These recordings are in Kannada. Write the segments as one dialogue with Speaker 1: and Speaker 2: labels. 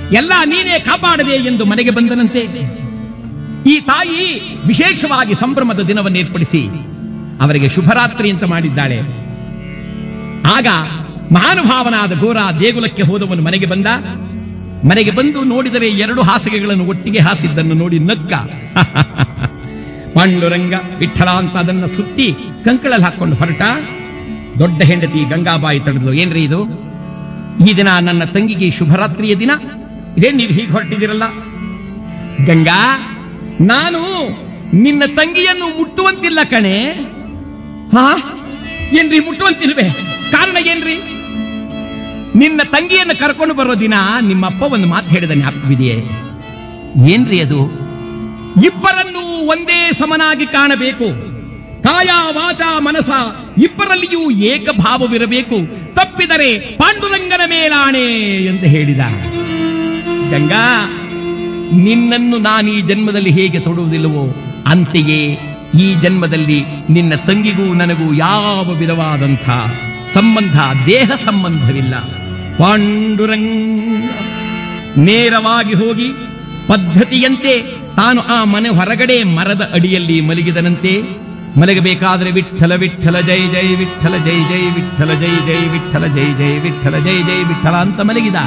Speaker 1: ಎಲ್ಲ ನೀನೇ ಕಾಪಾಡದೆ ಎಂದು ಮನೆಗೆ ಬಂದನಂತೆ ಈ ತಾಯಿ ವಿಶೇಷವಾಗಿ ಸಂಭ್ರಮದ ದಿನವನ್ನು ಏರ್ಪಡಿಸಿ ಅವರಿಗೆ ಶುಭರಾತ್ರಿ ಅಂತ ಮಾಡಿದ್ದಾಳೆ ಆಗ ಮಹಾನುಭಾವನಾದ ಗೋರ ದೇಗುಲಕ್ಕೆ ಹೋದವನು ಮನೆಗೆ ಬಂದ ಮನೆಗೆ ಬಂದು ನೋಡಿದರೆ ಎರಡು ಹಾಸಿಗೆಗಳನ್ನು ಒಟ್ಟಿಗೆ ಹಾಸಿದ್ದನ್ನು ನೋಡಿ ನಗ್ಗ ಪಾಂಡುರಂಗ ವಿಠಲ ಅಂತ ಅದನ್ನ ಸುತ್ತಿ ಕಂಕಳಲ್ಲಿ ಹಾಕೊಂಡು ಹೊರಟ ದೊಡ್ಡ ಹೆಂಡತಿ ಗಂಗಾಬಾಯಿ ತಡೆದ್ಲು ಏನ್ರಿ ಇದು ಈ ದಿನ ನನ್ನ ತಂಗಿಗೆ ಶುಭರಾತ್ರಿಯ ದಿನ ಇದೇ ನೀವು ಹೀಗೆ ಹೊರಟಿದಿರಲ್ಲ ಗಂಗಾ ನಾನು ನಿನ್ನ ತಂಗಿಯನ್ನು ಮುಟ್ಟುವಂತಿಲ್ಲ ಕಣೆ ಹಾ ಏನ್ರಿ ಮುಟ್ಟುವಂತಿಲ್ವೇ ಕಾರಣ ಏನ್ರಿ ನಿನ್ನ ತಂಗಿಯನ್ನು ಕರ್ಕೊಂಡು ಬರೋ ದಿನ ನಿಮ್ಮಪ್ಪ ಒಂದು ಮಾತು ಹೇಳಿದ ಜ್ಞಾಪಕವಿದೆಯೇ ಏನ್ರಿ ಅದು ಇಬ್ಬರನ್ನು ಒಂದೇ ಸಮನಾಗಿ ಕಾಣಬೇಕು ಕಾಯ ವಾಚ ಮನಸ ಇಬ್ಬರಲ್ಲಿಯೂ ಏಕಭಾವವಿರಬೇಕು ತಪ್ಪಿದರೆ ಪಾಂಡುರಂಗನ ಮೇಲಾಣೆ ಎಂದು ಹೇಳಿದ ಗಂಗಾ ನಿನ್ನನ್ನು ನಾನು ಈ ಜನ್ಮದಲ್ಲಿ ಹೇಗೆ ತೊಡುವುದಿಲ್ಲವೋ ಅಂತೆಯೇ ಈ ಜನ್ಮದಲ್ಲಿ ನಿನ್ನ ತಂಗಿಗೂ ನನಗೂ ಯಾವ ವಿಧವಾದಂಥ ಸಂಬಂಧ ದೇಹ ಸಂಬಂಧವಿಲ್ಲ ಪಾಂಡುರಂಗ ನೇರವಾಗಿ ಹೋಗಿ ಪದ್ಧತಿಯಂತೆ ತಾನು ಆ ಮನೆ ಹೊರಗಡೆ ಮರದ ಅಡಿಯಲ್ಲಿ ಮಲಗಿದನಂತೆ ಮಲಗಬೇಕಾದ್ರೆ ವಿಠ್ಠಲ ವಿಠ್ಠಲ ಜೈ ಜೈ ವಿಠ್ಠಲ ಜೈ ಜೈ ವಿಠ್ಠಲ ಜೈ ಜೈ ವಿಠ್ಠಲ ಜೈ ಜೈ ವಿಠ್ಠಲ ಜೈ ಜೈ ವಿಠ್ಠಲ ಅಂತ ಮಲಗಿದ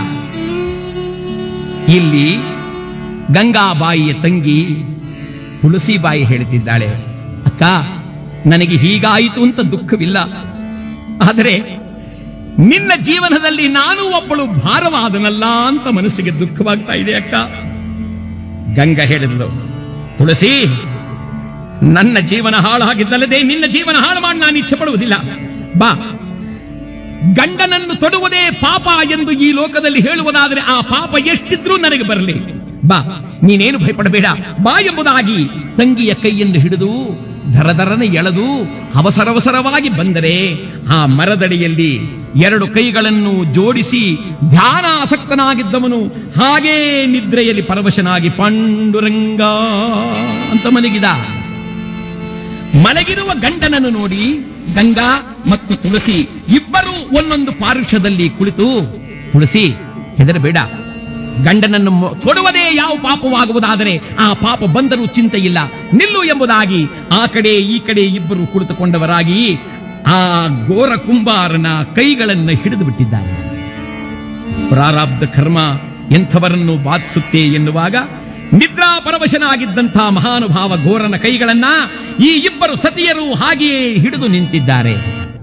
Speaker 1: ಇಲ್ಲಿ ಗಂಗಾಬಾಯಿಯ ತಂಗಿ ತುಳಸಿಬಾಯಿ ಹೇಳ್ತಿದ್ದಾಳೆ ಅಕ್ಕ ನನಗೆ ಹೀಗಾಯಿತು ಅಂತ ದುಃಖವಿಲ್ಲ ಆದರೆ ನಿನ್ನ ಜೀವನದಲ್ಲಿ ನಾನು ಒಬ್ಬಳು ಭಾರವಾದನಲ್ಲ ಅಂತ ಮನಸ್ಸಿಗೆ ದುಃಖವಾಗ್ತಾ ಇದೆ ಅಕ್ಕ ಗಂಗಾ ಹೇಳಿದ್ಲು ತುಳಸಿ ನನ್ನ ಜೀವನ ಹಾಳಾಗಿದ್ದಲ್ಲದೆ ನಿನ್ನ ಜೀವನ ಹಾಳು ಮಾಡಿ ನಾನು ಇಚ್ಛೆ ಪಡುವುದಿಲ್ಲ ಬಾ ಗಂಡನನ್ನು ತೊಡುವುದೇ ಪಾಪ ಎಂದು ಈ ಲೋಕದಲ್ಲಿ ಹೇಳುವುದಾದರೆ ಆ ಪಾಪ ಎಷ್ಟಿದ್ರೂ ನನಗೆ ಬರಲಿ ಬಾ ನೀನೇನು ಭಯಪಡಬೇಡ ಬಾ ಎಂಬುದಾಗಿ ತಂಗಿಯ ಕೈಯನ್ನು ಹಿಡಿದು ಧರಧರನೆ ಎಳೆದು ಅವಸರವಸರವಾಗಿ ಬಂದರೆ ಆ ಮರದಡಿಯಲ್ಲಿ ಎರಡು ಕೈಗಳನ್ನು ಜೋಡಿಸಿ ಧ್ಯಾನಾಸಕ್ತನಾಗಿದ್ದವನು ಹಾಗೇ ನಿದ್ರೆಯಲ್ಲಿ ಪರವಶನಾಗಿ ಪಾಂಡುರಂಗ ಅಂತ ಮಲಗಿದ ಮಲಗಿರುವ ಗಂಡನನ್ನು ನೋಡಿ ಗಂಗಾ ಮತ್ತು ತುಳಸಿ ಇಬ್ಬರು ಒಂದೊಂದು ಪಾರುಷದಲ್ಲಿ ಕುಳಿತು ತುಳಸಿ ಹೆದರಬೇಡ ಗಂಡನನ್ನು ಮೊ- ತೊಡುವುದೇ ಯಾವ ಪಾಪವಾಗುವುದಾದರೆ ಆ ಪಾಪ ಬಂದರೂ ಚಿಂತೆ ಇಲ್ಲ ನಿಲ್ಲು ಎಂಬುದಾಗಿ ಆ ಕಡೆ ಈ ಕಡೆ ಇಬ್ಬರು ಕುಳಿತುಕೊಂಡವರಾಗಿ ಆ ಘೋರ ಕುಂಬಾರನ ಕೈಗಳನ್ನು ಹಿಡಿದು ಬಿಟ್ಟಿದ್ದಾರೆ ಪ್ರಾರಬ್ಧ ಕರ್ಮ ಎಂಥವರನ್ನು ಬಾಧಿಸುತ್ತೆ ಎನ್ನುವಾಗ ನಿದ್ರಾ ಪರವಶನಾಗಿದ್ದಂಥ ಮಹಾನುಭಾವ ಘೋರನ ಕೈಗಳನ್ನ ಈ ಇಬ್ಬರು ಸತಿಯರು ಹಾಗೆಯೇ ಹಿಡಿದು ನಿಂತಿದ್ದಾರೆ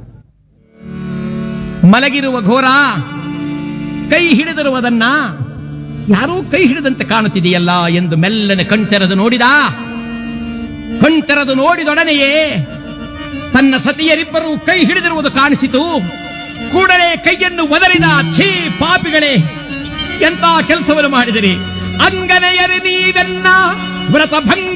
Speaker 1: ಮಲಗಿರುವ ಘೋರ ಕೈ ಹಿಡಿದಿರುವುದನ್ನ ಯಾರೋ ಕೈ ಹಿಡಿದಂತೆ ಕಾಣುತ್ತಿದೆಯಲ್ಲ ಎಂದು ಮೆಲ್ಲನೆ ಕಣ್ತೆರೆದು ನೋಡಿದ ಕಣ್ತೆರೆದು ನೋಡಿದೊಡನೆಯೇ ತನ್ನ ಸತಿಯರಿಬ್ಬರು ಕೈ ಹಿಡಿದಿರುವುದು ಕಾಣಿಸಿತು ಕೂಡಲೇ ಕೈಯನ್ನು ಒದರಿದ ಛೀ ಪಾಪಿಗಳೇ ಎಂತ ಕೆಲಸವನ್ನು ಮಾಡಿದಿರಿ ಅಂಗನೆಯರಿ ನೀವೆನ್ನ ವ್ರತ ಭಂಗ